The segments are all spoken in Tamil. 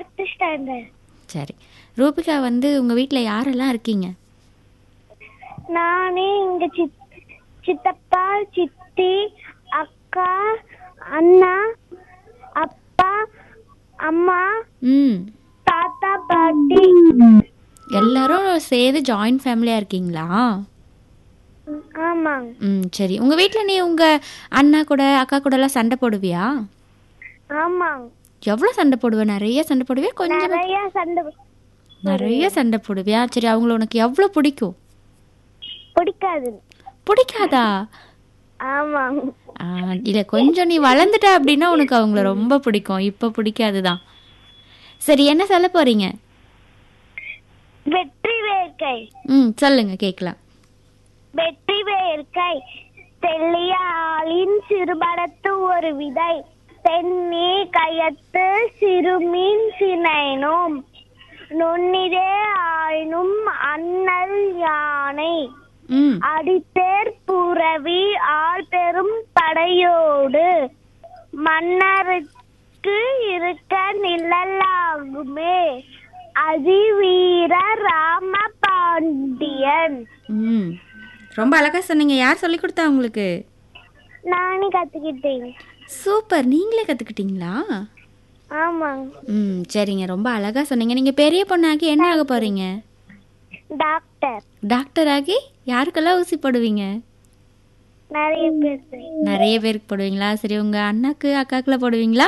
ஃபோர்த் ஸ்டாண்டர்ட் சரி ரூபிகா வந்து உங்கள் வீட்டில் யாரெல்லாம் இருக்கீங்க நானே இங்க சித் சித்தப்பா சித்தி அக்கா அண்ணா அப்பா அம்மா ம் தாத்தா பாட்டி எல்லாரும் சேர்ந்து ஜாயிண்ட் ஃபேமிலியாக இருக்கீங்களா ஆமாங்க ம் சரி உங்கள் வீட்டில் நீ உங்கள் அண்ணா கூட அக்கா கூடலாம் சண்டை போடுவியா ஆமாங்க எவ்வளோ சண்டை போடுவ நிறைய சண்டை போடுவியா கொஞ்சம் நிறைய சண்டை நிறைய சண்டை போடுவியா சரி அவங்கள உனக்கு எவ்வளோ பிடிக்கும் பிடிக்காது பிடிக்காதா ஆமாங்க ஆ, இல்லை கொஞ்சம் நீ வளர்ந்துட்ட அப்படின்னா உனக்கு அவங்கள ரொம்ப பிடிக்கும் இப்போ பிடிக்காது தான் சரி என்ன சொல்ல போறீங்க வெற்றி வேர்க்கை ம் சொல்லுங்க கேட்கலாம் வெற்றி வேர்க்கை தெள்ளிய ஆளின் சிறுபடத்து ஒரு விதை தென்னி கயத்து சிறுமீன் சினைனும் நுண்ணிதே ஆயினும் அண்ணல் யானை ம் அடித்தேர் புரவி ஆள் பெரும் படையோடு மன்னருக்கு இருக்க நிழலாகுமே அதிவீர ராம பாண்டியன் ம் ரொம்ப அழகா சொன்னீங்க யார் சொல்லி கொடுத்தா உங்களுக்கு நானே கத்துக்கிட்டேன் சூப்பர் நீங்களே கற்றுக்கிட்டீங்களா ஆமாங்க ம் சரிங்க ரொம்ப அழகா சொன்னீங்க நீங்கள் பெரிய பொண்ணாகி என்ன ஆக போறீங்க டாக்டர் டாக்டர் ஆகி யாருக்கெல்லாம் ஊசி போடுவீங்க நிறைய பேர் நிறைய பேருக்கு போடுவீங்களா சரி உங்கள் அண்ணாக்கு அக்காக்குலாம் போடுவீங்களா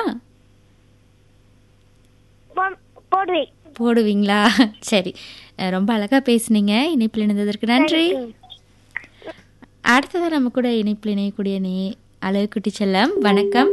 போ- போடுவேன் போடுவீங்களா சரி அஹ் ரொம்ப அழகா பேசுனீங்க இணைப்பில் இணைந்ததற்கு நன்றி அடுத்ததாக நம்ம கூட இணைப்பில் இணையக்கூடிய நீ அழகு குட்டி செல்லம் வணக்கம்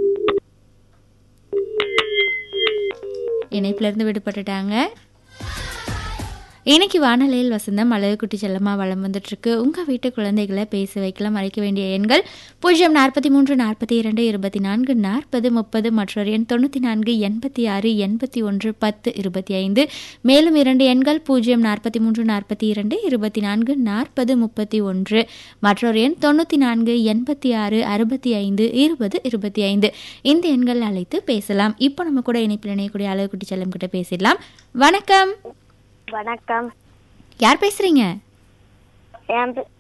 இணைப்புல இருந்து விடுபட்டுட்டாங்க இன்னைக்கு வானலையில் வசந்தம் அழகு குட்டி செல்லமா வளம் வந்துட்டு இருக்கு உங்க வீட்டு குழந்தைகளை பேச வைக்கலாம் அழைக்க வேண்டிய எண்கள் பூஜ்ஜியம் நாற்பத்தி மூன்று நாற்பத்தி இரண்டு இருபத்தி நான்கு நாற்பது முப்பது மற்றொரு எண் தொண்ணூற்றி நான்கு எண்பத்தி ஆறு எண்பத்தி ஒன்று பத்து இருபத்தி ஐந்து மேலும் இரண்டு எண்கள் பூஜ்ஜியம் நாற்பத்தி மூன்று நாற்பத்தி இரண்டு இருபத்தி நான்கு நாற்பது முப்பத்தி ஒன்று மற்றொரு எண் தொண்ணூற்றி நான்கு எண்பத்தி ஆறு அறுபத்தி ஐந்து இருபது இருபத்தி ஐந்து இந்த எண்கள் அழைத்து பேசலாம் இப்போ நம்ம கூட இணைப்பில் இணையக்கூடிய அழகு குட்டி செல்லம் கிட்ட பேசிடலாம் வணக்கம் வணக்கம் யார் பேசுறீங்க என் பே-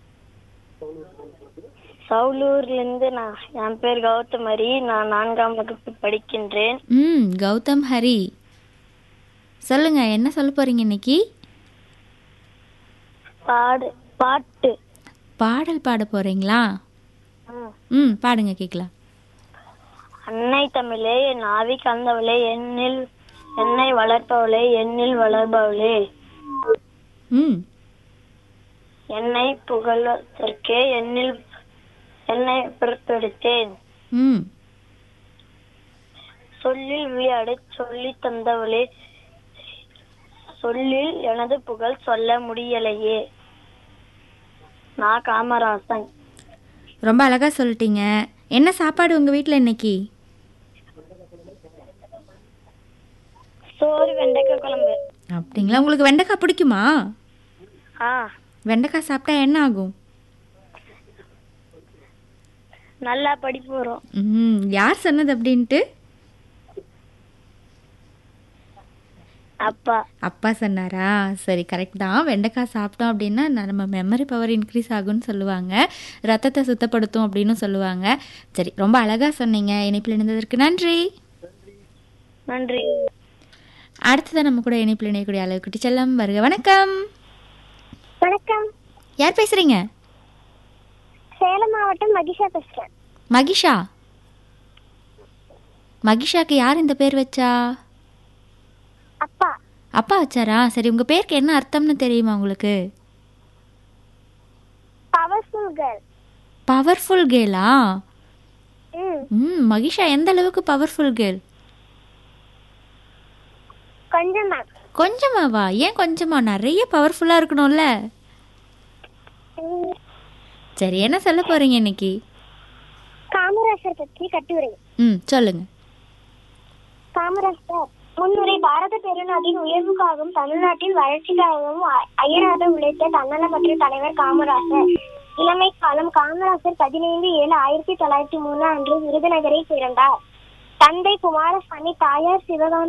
சவுலூர்ல இருந்து நான் என் பேர் கௌதமரி நான் நான்காம் வகுப்பு படிக்கின்றேன் ம் கௌதம் ஹரி சொல்லுங்க என்ன சொல்ல போறீங்க இன்னைக்கு பாடு பாட்டு பாடல் பாட போறீங்களா ம். ம் பாடுங்க கேட்கலாம் அன்னை தமிழே என் ஆவி கலந்தவளே என்னில் என்னை வளர்ப்பவளே என்னில் வளர்பவளே ம் என்னை புகழ்வதற்கே என்னில் என்னை பிறப்பெடுத்தேன் ம் சொல்லில் விளையாட சொல்லி தந்தவளே சொல்லில் எனது புகழ் சொல்ல முடியலையே நான் காமராசன் ரொம்ப அழகா சொல்லிட்டீங்க என்ன சாப்பாடு உங்க வீட்டில் இன்னைக்கு சோறு வெண்டைக்காய் குழம்பு அப்படிங்களா உங்களுக்கு வெண்டைக்காய் பிடிக்குமா ஆ வெண்டைக்காய் சாப்பிட்டா என்ன ஆகும் நல்லா படிப்பு வரும் ம் யார் சொன்னது அப்படின்ட்டு அப்பா அப்பா சொன்னாரா சரி கரெக்ட் தான் வெண்டைக்காய் சாப்பிட்டோம் அப்படின்னா ந- நம்ம மெமரி பவர் இன்க்ரீஸ் ஆகும்னு சொல்லுவாங்க ரத்தத்தை சுத்தப்படுத்தும் அப்படின்னு சொல்லுவாங்க சரி ரொம்ப அழகாக சொன்னீங்க இணைப்பில் இணைந்ததற்கு நன்றி நன்றி அடுத்ததான் நம்ம கூட இணைப்பில் இணையக்கூடிய அளவு குட்டி செல்லம் வருக வணக்கம் வணக்கம் யார் பேசுறீங்க சேலம் மாவட்டம் மகிஷா பேசுறேன் மகிஷா மகிஷாக்கு யார் இந்த பேர் வச்சா அப்பா அப்பா வச்சாரா சரி உங்க பேருக்கு என்ன அர்த்தம்னு தெரியுமா உங்களுக்கு பவர்ஃபுல் கேர்ள் பவர்ஃபுல் கேலா ம் ம் மகிஷா எந்த அளவுக்கு பவர்ஃபுல் கேர்ள் கொஞ்சம் தான் கொஞ்சமாவா ஏன் கொஞ்சமா நிறைய பவர்ஃபுல்லாக இருக்கணும்ல சரி என்ன சொல்ல போறீங்க இன்னைக்கு காமராசர் பற்றி கட்டுரை ம் சொல்லுங்க காமராஜர் முன்னுரை பாரத பெருநாட்டின் உயர்வுக்காகவும் தமிழ்நாட்டின் வளர்ச்சிக்காகவும் அ- அயராத உழைத்த தன்னலமற்ற தலைவர் காமராசர் இளமை காலம் காமராசர் பதினைந்து ஏழு ஆயிரத்தி தொள்ளாயிரத்தி மூணு அன்று விருதுநகரில் பிறந்தார் தந்தை குமாரசாமி தாயார் சிவகாமி